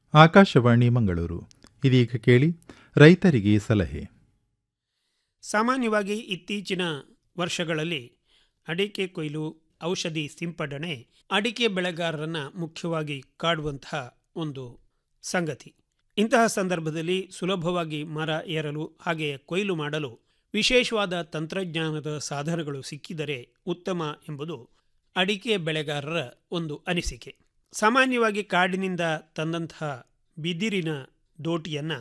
ಆಕಾಶವಾಣಿ ಮಂಗಳೂರು ಇದೀಗ ಕೇಳಿ ರೈತರಿಗೆ ಸಲಹೆ ಸಾಮಾನ್ಯವಾಗಿ ಇತ್ತೀಚಿನ ವರ್ಷಗಳಲ್ಲಿ ಅಡಿಕೆ ಕೊಯ್ಲು ಔಷಧಿ ಸಿಂಪಡಣೆ ಅಡಿಕೆ ಬೆಳೆಗಾರರನ್ನು ಮುಖ್ಯವಾಗಿ ಕಾಡುವಂತಹ ಒಂದು ಸಂಗತಿ ಇಂತಹ ಸಂದರ್ಭದಲ್ಲಿ ಸುಲಭವಾಗಿ ಮರ ಏರಲು ಹಾಗೆಯೇ ಕೊಯ್ಲು ಮಾಡಲು ವಿಶೇಷವಾದ ತಂತ್ರಜ್ಞಾನದ ಸಾಧನಗಳು ಸಿಕ್ಕಿದರೆ ಉತ್ತಮ ಎಂಬುದು ಅಡಿಕೆ ಬೆಳೆಗಾರರ ಒಂದು ಅನಿಸಿಕೆ ಸಾಮಾನ್ಯವಾಗಿ ಕಾಡಿನಿಂದ ತಂದಂತಹ ಬಿದಿರಿನ ದೋಟಿಯನ್ನು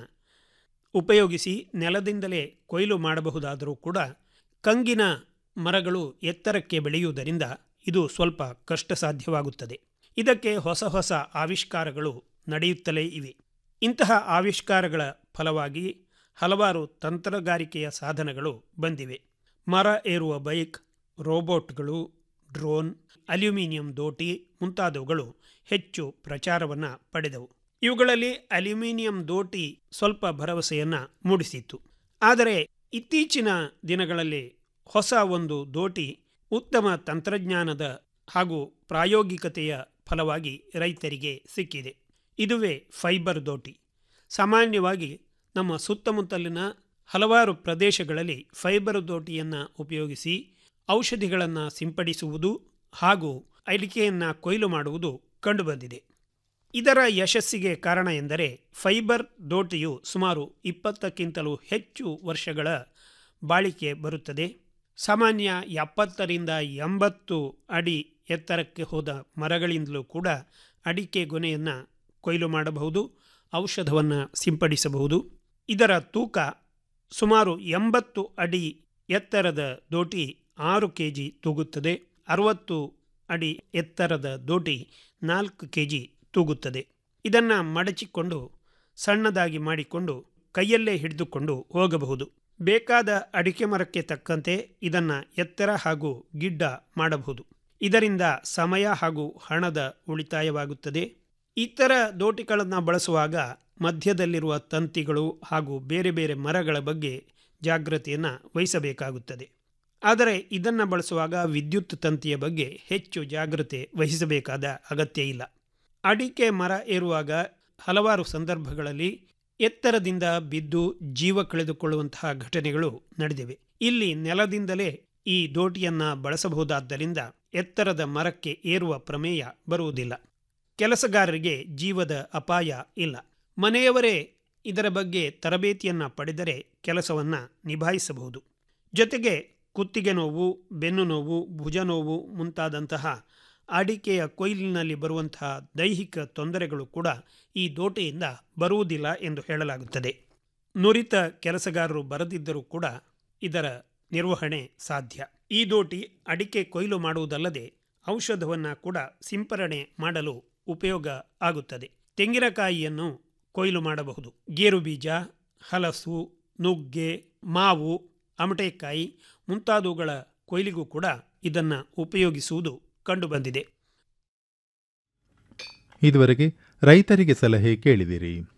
ಉಪಯೋಗಿಸಿ ನೆಲದಿಂದಲೇ ಕೊಯ್ಲು ಮಾಡಬಹುದಾದರೂ ಕೂಡ ಕಂಗಿನ ಮರಗಳು ಎತ್ತರಕ್ಕೆ ಬೆಳೆಯುವುದರಿಂದ ಇದು ಸ್ವಲ್ಪ ಕಷ್ಟ ಸಾಧ್ಯವಾಗುತ್ತದೆ ಇದಕ್ಕೆ ಹೊಸ ಹೊಸ ಆವಿಷ್ಕಾರಗಳು ನಡೆಯುತ್ತಲೇ ಇವೆ ಇಂತಹ ಆವಿಷ್ಕಾರಗಳ ಫಲವಾಗಿ ಹಲವಾರು ತಂತ್ರಗಾರಿಕೆಯ ಸಾಧನಗಳು ಬಂದಿವೆ ಮರ ಏರುವ ಬೈಕ್ ರೋಬೋಟ್ಗಳು ಡ್ರೋನ್ ಅಲ್ಯೂಮಿನಿಯಂ ದೋಟಿ ಮುಂತಾದವುಗಳು ಹೆಚ್ಚು ಪ್ರಚಾರವನ್ನು ಪಡೆದವು ಇವುಗಳಲ್ಲಿ ಅಲ್ಯೂಮಿನಿಯಂ ದೋಟಿ ಸ್ವಲ್ಪ ಭರವಸೆಯನ್ನು ಮೂಡಿಸಿತ್ತು ಆದರೆ ಇತ್ತೀಚಿನ ದಿನಗಳಲ್ಲಿ ಹೊಸ ಒಂದು ದೋಟಿ ಉತ್ತಮ ತಂತ್ರಜ್ಞಾನದ ಹಾಗೂ ಪ್ರಾಯೋಗಿಕತೆಯ ಫಲವಾಗಿ ರೈತರಿಗೆ ಸಿಕ್ಕಿದೆ ಇದುವೇ ಫೈಬರ್ ದೋಟಿ ಸಾಮಾನ್ಯವಾಗಿ ನಮ್ಮ ಸುತ್ತಮುತ್ತಲಿನ ಹಲವಾರು ಪ್ರದೇಶಗಳಲ್ಲಿ ಫೈಬರ್ ದೋಟಿಯನ್ನು ಉಪಯೋಗಿಸಿ ಔಷಧಿಗಳನ್ನು ಸಿಂಪಡಿಸುವುದು ಹಾಗೂ ಅಡಿಕೆಯನ್ನು ಕೊಯ್ಲು ಮಾಡುವುದು ಕಂಡುಬಂದಿದೆ ಇದರ ಯಶಸ್ಸಿಗೆ ಕಾರಣ ಎಂದರೆ ಫೈಬರ್ ದೋಟಿಯು ಸುಮಾರು ಇಪ್ಪತ್ತಕ್ಕಿಂತಲೂ ಹೆಚ್ಚು ವರ್ಷಗಳ ಬಾಳಿಕೆ ಬರುತ್ತದೆ ಸಾಮಾನ್ಯ ಎಪ್ಪತ್ತರಿಂದ ಎಂಬತ್ತು ಅಡಿ ಎತ್ತರಕ್ಕೆ ಹೋದ ಮರಗಳಿಂದಲೂ ಕೂಡ ಅಡಿಕೆ ಗೊನೆಯನ್ನು ಕೊಯ್ಲು ಮಾಡಬಹುದು ಔಷಧವನ್ನು ಸಿಂಪಡಿಸಬಹುದು ಇದರ ತೂಕ ಸುಮಾರು ಎಂಬತ್ತು ಅಡಿ ಎತ್ತರದ ದೋಟಿ ಆರು ಕೆ ಜಿ ತೂಗುತ್ತದೆ ಅರವತ್ತು ಅಡಿ ಎತ್ತರದ ದೋಟಿ ನಾಲ್ಕು ಕೆ ಜಿ ತೂಗುತ್ತದೆ ಇದನ್ನು ಮಡಚಿಕೊಂಡು ಸಣ್ಣದಾಗಿ ಮಾಡಿಕೊಂಡು ಕೈಯಲ್ಲೇ ಹಿಡಿದುಕೊಂಡು ಹೋಗಬಹುದು ಬೇಕಾದ ಅಡಿಕೆ ಮರಕ್ಕೆ ತಕ್ಕಂತೆ ಇದನ್ನು ಎತ್ತರ ಹಾಗೂ ಗಿಡ್ಡ ಮಾಡಬಹುದು ಇದರಿಂದ ಸಮಯ ಹಾಗೂ ಹಣದ ಉಳಿತಾಯವಾಗುತ್ತದೆ ಇತರ ದೋಟಿಗಳನ್ನು ಬಳಸುವಾಗ ಮಧ್ಯದಲ್ಲಿರುವ ತಂತಿಗಳು ಹಾಗೂ ಬೇರೆ ಬೇರೆ ಮರಗಳ ಬಗ್ಗೆ ಜಾಗ್ರತೆಯನ್ನು ವಹಿಸಬೇಕಾಗುತ್ತದೆ ಆದರೆ ಇದನ್ನು ಬಳಸುವಾಗ ವಿದ್ಯುತ್ ತಂತಿಯ ಬಗ್ಗೆ ಹೆಚ್ಚು ಜಾಗ್ರತೆ ವಹಿಸಬೇಕಾದ ಅಗತ್ಯ ಇಲ್ಲ ಅಡಿಕೆ ಮರ ಏರುವಾಗ ಹಲವಾರು ಸಂದರ್ಭಗಳಲ್ಲಿ ಎತ್ತರದಿಂದ ಬಿದ್ದು ಜೀವ ಕಳೆದುಕೊಳ್ಳುವಂತಹ ಘಟನೆಗಳು ನಡೆದಿವೆ ಇಲ್ಲಿ ನೆಲದಿಂದಲೇ ಈ ದೋಟಿಯನ್ನು ಬಳಸಬಹುದಾದ್ದರಿಂದ ಎತ್ತರದ ಮರಕ್ಕೆ ಏರುವ ಪ್ರಮೇಯ ಬರುವುದಿಲ್ಲ ಕೆಲಸಗಾರರಿಗೆ ಜೀವದ ಅಪಾಯ ಇಲ್ಲ ಮನೆಯವರೇ ಇದರ ಬಗ್ಗೆ ತರಬೇತಿಯನ್ನು ಪಡೆದರೆ ಕೆಲಸವನ್ನು ನಿಭಾಯಿಸಬಹುದು ಜೊತೆಗೆ ಕುತ್ತಿಗೆ ನೋವು ಬೆನ್ನು ನೋವು ಭುಜ ನೋವು ಮುಂತಾದಂತಹ ಅಡಿಕೆಯ ಕೊಯ್ಲಿನಲ್ಲಿ ಬರುವಂತಹ ದೈಹಿಕ ತೊಂದರೆಗಳು ಕೂಡ ಈ ದೋಟೆಯಿಂದ ಬರುವುದಿಲ್ಲ ಎಂದು ಹೇಳಲಾಗುತ್ತದೆ ನುರಿತ ಕೆಲಸಗಾರರು ಬರದಿದ್ದರೂ ಕೂಡ ಇದರ ನಿರ್ವಹಣೆ ಸಾಧ್ಯ ಈ ದೋಟಿ ಅಡಿಕೆ ಕೊಯ್ಲು ಮಾಡುವುದಲ್ಲದೆ ಔಷಧವನ್ನು ಕೂಡ ಸಿಂಪರಣೆ ಮಾಡಲು ಉಪಯೋಗ ಆಗುತ್ತದೆ ತೆಂಗಿನಕಾಯಿಯನ್ನು ಕೊಯ್ಲು ಮಾಡಬಹುದು ಗೇರು ಬೀಜ ಹಲಸು ನುಗ್ಗೆ ಮಾವು ಅಮಟೆಕಾಯಿ ಮುಂತಾದವುಗಳ ಕೊಯ್ಲಿಗೂ ಕೂಡ ಇದನ್ನು ಉಪಯೋಗಿಸುವುದು ಕಂಡುಬಂದಿದೆ ಇದುವರೆಗೆ ರೈತರಿಗೆ ಸಲಹೆ ಕೇಳಿದಿರಿ